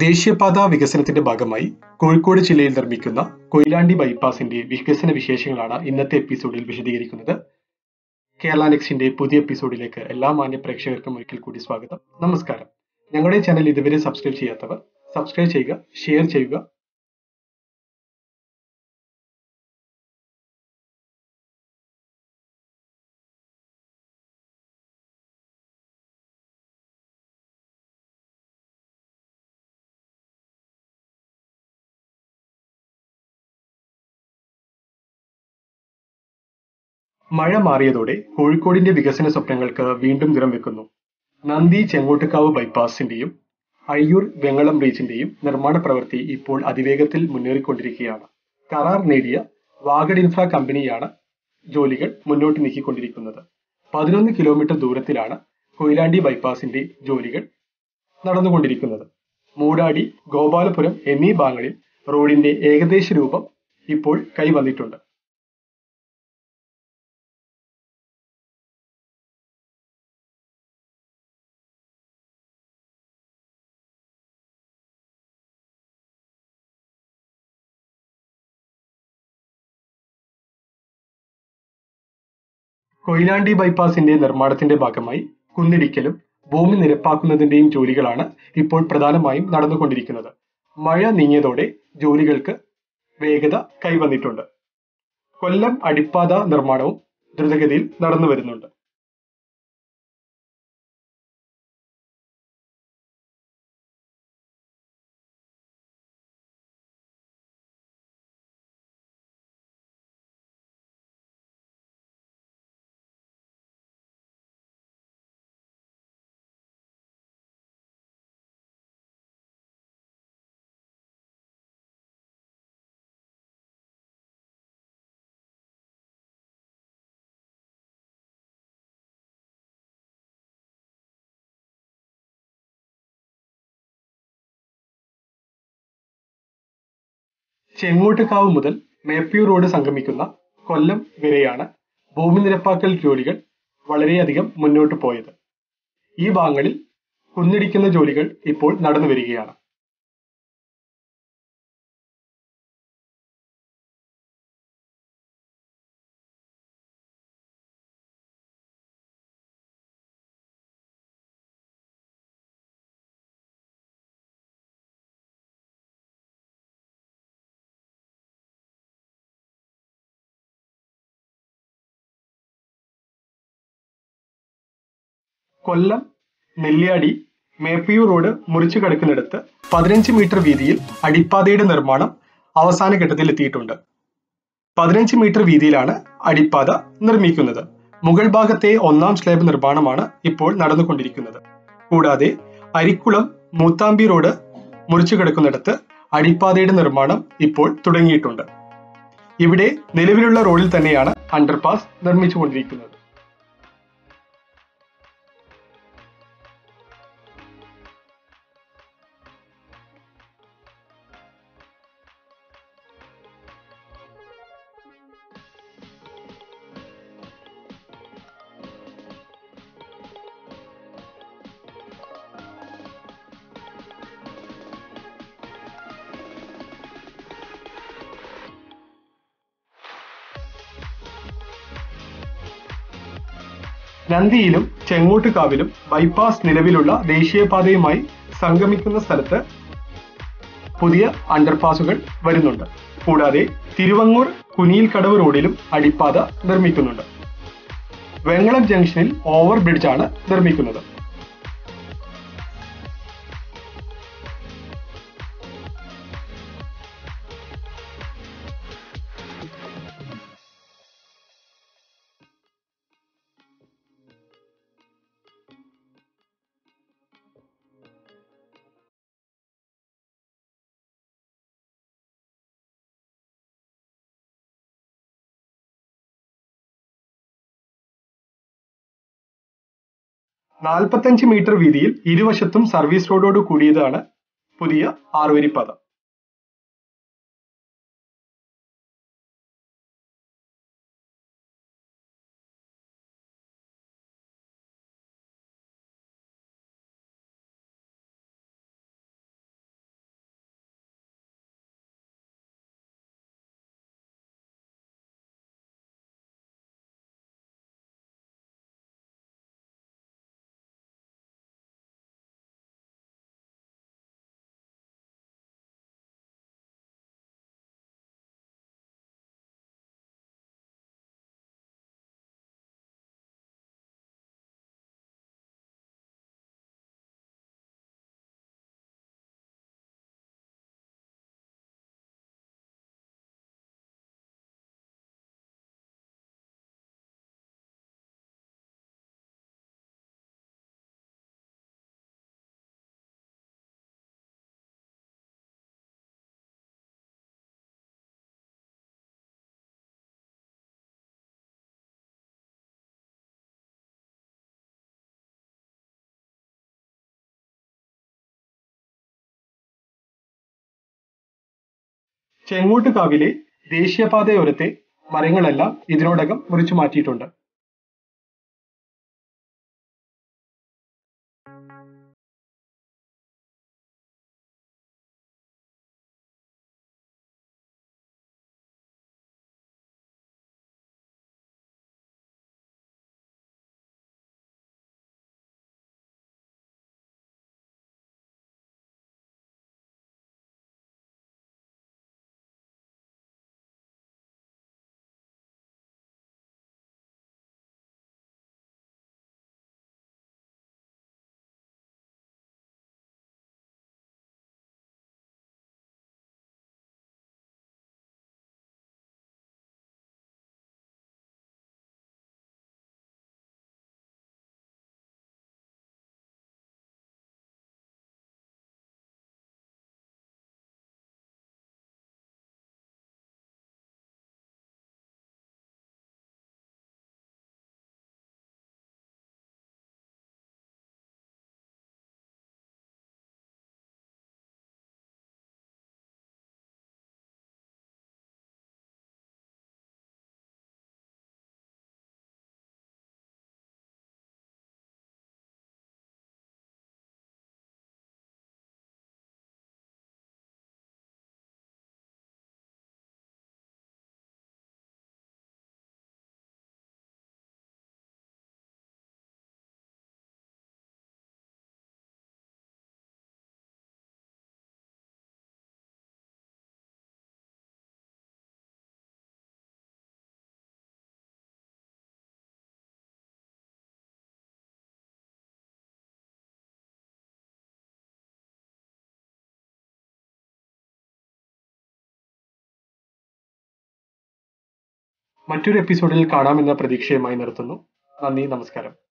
ദേശീയപാത വികസനത്തിന്റെ ഭാഗമായി കോഴിക്കോട് ജില്ലയിൽ നിർമ്മിക്കുന്ന കൊയിലാണ്ടി ബൈപ്പാസിന്റെ വികസന വിശേഷങ്ങളാണ് ഇന്നത്തെ എപ്പിസോഡിൽ വിശദീകരിക്കുന്നത് കേരള നെക്സ്റ്റിന്റെ പുതിയ എപ്പിസോഡിലേക്ക് എല്ലാ മാന്യ പ്രേക്ഷകർക്കും ഒരിക്കൽ കൂടി സ്വാഗതം നമസ്കാരം ഞങ്ങളുടെ ചാനൽ ഇതുവരെ സബ്സ്ക്രൈബ് ചെയ്യാത്തവർ സബ്സ്ക്രൈബ് ചെയ്യുക ഷെയർ ചെയ്യുക മഴ മാറിയതോടെ കോഴിക്കോടിന്റെ വികസന സ്വപ്നങ്ങൾക്ക് വീണ്ടും നിറം വെക്കുന്നു നന്ദി ചെങ്ങോട്ടുകാവ് ബൈപ്പാസിന്റെയും അയ്യൂർ വെങ്ങളം ബ്രിഡ്ജിന്റെയും നിർമ്മാണ പ്രവൃത്തി ഇപ്പോൾ അതിവേഗത്തിൽ മുന്നേറിക്കൊണ്ടിരിക്കുകയാണ് കരാർ നേടിയ വാഗഡ് ഇൻഫ്ര കമ്പനിയാണ് ജോലികൾ മുന്നോട്ട് നീക്കിക്കൊണ്ടിരിക്കുന്നത് പതിനൊന്ന് കിലോമീറ്റർ ദൂരത്തിലാണ് കൊയിലാണ്ടി ബൈപ്പാസിന്റെ ജോലികൾ നടന്നുകൊണ്ടിരിക്കുന്നത് മൂടാടി ഗോപാലപുരം എന്നീ ഭാഗങ്ങളിൽ റോഡിന്റെ ഏകദേശ രൂപം ഇപ്പോൾ കൈവന്നിട്ടുണ്ട് കൊയിലാണ്ടി ബൈപ്പാസിന്റെ നിർമ്മാണത്തിന്റെ ഭാഗമായി കുന്നിടിക്കലും ഭൂമി നിരപ്പാക്കുന്നതിന്റെയും ജോലികളാണ് ഇപ്പോൾ പ്രധാനമായും നടന്നുകൊണ്ടിരിക്കുന്നത് മഴ നീങ്ങിയതോടെ ജോലികൾക്ക് വേഗത കൈവന്നിട്ടുണ്ട് കൊല്ലം അടിപ്പാത നിർമ്മാണവും ദ്രുതഗതിയിൽ നടന്നു വരുന്നുണ്ട് ചെങ്ങോട്ടുകാവ് മുതൽ മേപ്പയൂർ റോഡ് സംഗമിക്കുന്ന കൊല്ലം വരെയാണ് ഭൂമി നിരപ്പാക്കൽ ജോലികൾ വളരെയധികം മുന്നോട്ട് പോയത് ഈ ഭാഗങ്ങളിൽ കുന്നിടിക്കുന്ന ജോലികൾ ഇപ്പോൾ നടന്നു വരികയാണ് കൊല്ലം നെല്ലിയാടി മേപ്പയൂർ റോഡ് മുറിച്ചു കടക്കുന്നിടത്ത് പതിനഞ്ച് മീറ്റർ വീതിയിൽ അടിപ്പാതയുടെ നിർമ്മാണം അവസാന ഘട്ടത്തിൽ എത്തിയിട്ടുണ്ട് പതിനഞ്ച് മീറ്റർ വീതിയിലാണ് അടിപ്പാത നിർമ്മിക്കുന്നത് മുകൾ ഭാഗത്തെ ഒന്നാം സ്ലാബ് നിർമ്മാണമാണ് ഇപ്പോൾ നടന്നുകൊണ്ടിരിക്കുന്നത് കൂടാതെ അരിക്കുളം മൂത്താമ്പി റോഡ് മുറിച്ചു കിടക്കുന്നിടത്ത് അടിപ്പാതയുടെ നിർമ്മാണം ഇപ്പോൾ തുടങ്ങിയിട്ടുണ്ട് ഇവിടെ നിലവിലുള്ള റോഡിൽ തന്നെയാണ് അണ്ടർപാസ് നിർമ്മിച്ചുകൊണ്ടിരിക്കുന്നത് നന്ദിയിലും ചെങ്ങോട്ടുകാവിലും ബൈപ്പാസ് നിലവിലുള്ള ദേശീയപാതയുമായി സംഗമിക്കുന്ന സ്ഥലത്ത് പുതിയ അണ്ടർപാസുകൾ വരുന്നുണ്ട് കൂടാതെ തിരുവങ്ങൂർ കുനിയിൽക്കടവ് റോഡിലും അടിപ്പാത നിർമ്മിക്കുന്നുണ്ട് വെങ്ങളം ജംഗ്ഷനിൽ ഓവർ ബ്രിഡ്ജാണ് നിർമ്മിക്കുന്നത് നാൽപ്പത്തഞ്ച് മീറ്റർ വീതിയിൽ ഇരുവശത്തും സർവീസ് റോഡോട് കൂടിയതാണ് പുതിയ ആറുവരിപ്പാത ചെങ്ങോട്ടുകാവിലെ ദേശീയപാതയോരത്തെ മരങ്ങളെല്ലാം ഇതിനോടകം മുറിച്ചു മാറ്റിയിട്ടുണ്ട് മറ്റൊരു എപ്പിസോഡിൽ കാണാമെന്ന പ്രതീക്ഷയുമായി നിർത്തുന്നു നന്ദി നമസ്കാരം